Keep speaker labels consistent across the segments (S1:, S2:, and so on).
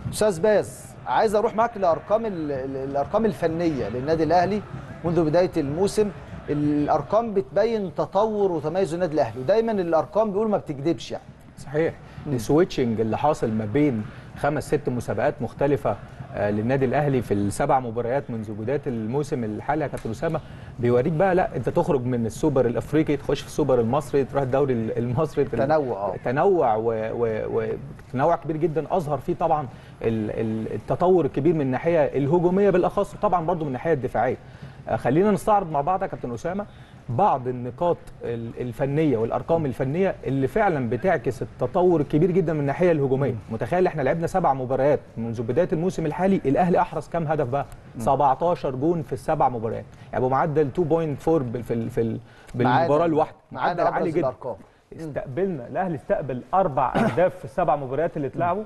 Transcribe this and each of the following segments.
S1: استاذ باز عايز اروح معاك لارقام ال- ال- الارقام الفنيه للنادي الاهلي منذ بدايه الموسم الارقام بتبين تطور وتميز النادي الاهلي ودايما الارقام بيقول ما بتكذبش يعني
S2: صحيح السويتشنج اللي حاصل ما بين خمس ست مسابقات مختلفه آه، للنادي الاهلي في السبع مباريات منذ بدايه الموسم الحالي يا كابتن اسامه بيوريك بقى لا انت تخرج من السوبر الافريقي تخش في السوبر المصري تروح الدوري المصري
S1: تنوع، آه.
S2: تنوع وتنوع كبير جدا اظهر فيه طبعا ال- ال- التطور الكبير من الناحيه الهجوميه بالاخص وطبعا برضو من الناحيه الدفاعيه آه، خلينا نستعرض مع بعض يا كابتن اسامه بعض النقاط ال- الفنيه والارقام الفنيه اللي فعلا بتعكس التطور الكبير جدا من الناحيه الهجوميه متخيل احنا لعبنا سبع مباريات منذ بدايه الموسم الحالي الاهلي احرز كام هدف بقى 17 جون في السبع مباريات يعني بمعدل 2.4 بال- في ال- في ال- بالمباراه
S1: معانا-
S2: الواحده
S1: معانا
S2: معدل عالي
S1: ابرز
S2: جدا
S1: الارقام
S2: استقبلنا الاهلي استقبل اربع اهداف في السبع مباريات اللي اتلعبوا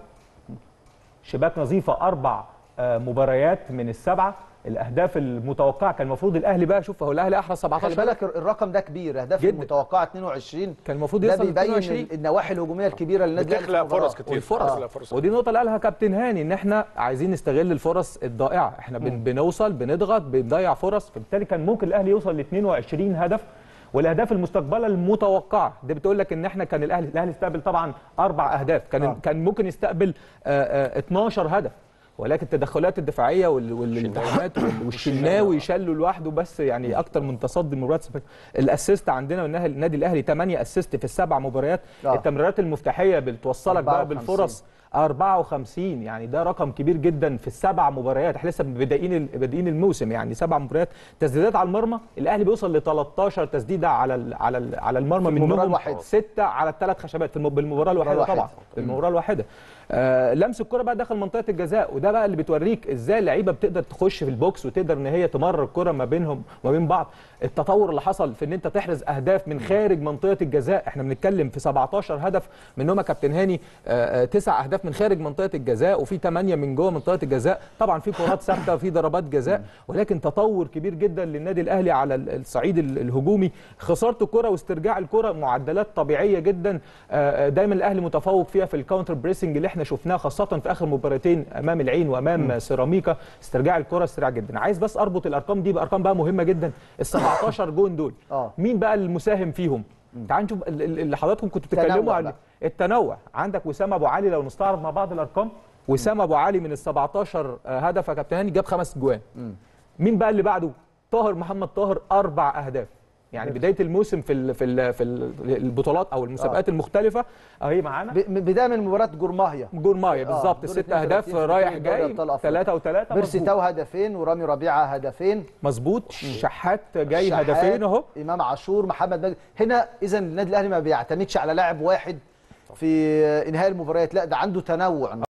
S2: شباك نظيفه اربع آه، مباريات من السبعه الاهداف المتوقعه كان المفروض الاهلي بقى شوف هو الاهلي احرز 17
S1: خلي بالك الرقم ده كبير اهداف
S2: جدا.
S1: متوقعه 22
S2: كان المفروض
S1: ده
S2: يوصل ل
S1: بيبين
S2: 22
S1: ال- النواحي الهجوميه الكبيره للنادي الأهلي في
S3: بتخلق
S1: المباراة.
S3: فرص كتير
S2: والفرص
S3: بتخلق فرص
S2: ودي نقطه اللي قالها كابتن هاني ان احنا عايزين نستغل الفرص الضائعه احنا بن بنوصل بنضغط بنضيع فرص فبالتالي كان ممكن الاهلي يوصل ل 22 هدف والاهداف المستقبله المتوقعه دي بتقول لك ان احنا كان الاهلي الاهلي استقبل طبعا اربع اهداف كان
S1: آه.
S2: كان ممكن يستقبل آه، آه، 12 هدف ولكن التدخلات الدفاعيه وال- والالتحامات وال- والشناوي شاله لوحده بس يعني اكتر من تصدي مباريات سباق. الاسيست عندنا من النادي الاهلي 8 اسيست في السبع مباريات
S1: آه.
S2: التمريرات المفتاحيه بتوصلك بقى
S1: 54.
S2: بالفرص 54 يعني ده رقم كبير جدا في السبع مباريات احنا لسه بادئين ال- بادئين الموسم يعني سبع مباريات تسديدات على المرمى الاهلي بيوصل ل 13 تسديده على ال على ال على المرمى
S1: في المباراة
S2: منهم
S1: الواحدة.
S2: سته على الثلاث خشبات في الم- بالمباراه الواحده
S1: الواحدة.
S2: طبعا بالمباراه الواحده آه لمس الكره بقى داخل منطقه الجزاء وده بقى اللي بتوريك ازاي اللعيبه بتقدر تخش في البوكس وتقدر ان هي تمرر الكره ما بينهم وما بين بعض التطور اللي حصل في ان انت تحرز اهداف من خارج منطقه الجزاء احنا بنتكلم في 17 هدف منهم يا كابتن هاني آه، آه، تسع اهداف من خارج منطقه الجزاء وفي ثمانيه من جوه منطقه الجزاء طبعا في كرات ثابته وفي ضربات جزاء ولكن تطور كبير جدا للنادي الاهلي على ال- الصعيد ال- الهجومي خساره الكره واسترجاع الكره معدلات طبيعيه جدا آه، آه، دايما الاهلي متفوق فيها في الكاونتر بريسنج اللي احنا شفناه خاصه في اخر مباراتين امام العين وامام سيراميكا استرجاع الكره استرجاع جدا عايز بس اربط الارقام دي بارقام بقى مهمه جدا ال 17 جون دول
S1: آه.
S2: مين بقى المساهم فيهم تعال نشوف ال- ال- اللي حضراتكم كنتوا بتتكلموا
S1: تنوع
S2: عن
S1: بقى.
S2: التنوع عندك وسام ابو علي لو نستعرض مع بعض الارقام وسام ابو علي من ال 17 هدف يا كابتن هاني جاب خمس جوان مين بقى اللي بعده طاهر محمد طاهر اربع اهداف يعني بدايه الموسم في ال في ال في ال- البطولات او المسابقات المختلفه اهي معانا
S1: ب- بدايه من مباراه جورماهيا
S2: جول مايا
S1: آه،
S2: بالظبط
S1: دور
S2: الست
S1: 32
S2: اهداف
S1: في
S2: رايح
S1: بطولة دوري
S2: جاي
S1: أبطال أفريقيا.
S2: ثلاثه وثلاثه
S1: بيرسي
S2: مظبوط.
S1: تاو هدفين ورامي ربيعه هدفين
S2: مظبوط شحات جاي
S1: شحات،
S2: هدفين اهو
S1: امام عاشور محمد مجدي هنا اذا النادي الاهلي ما بيعتمدش على لاعب واحد في انهاء المباريات لا ده عنده تنوع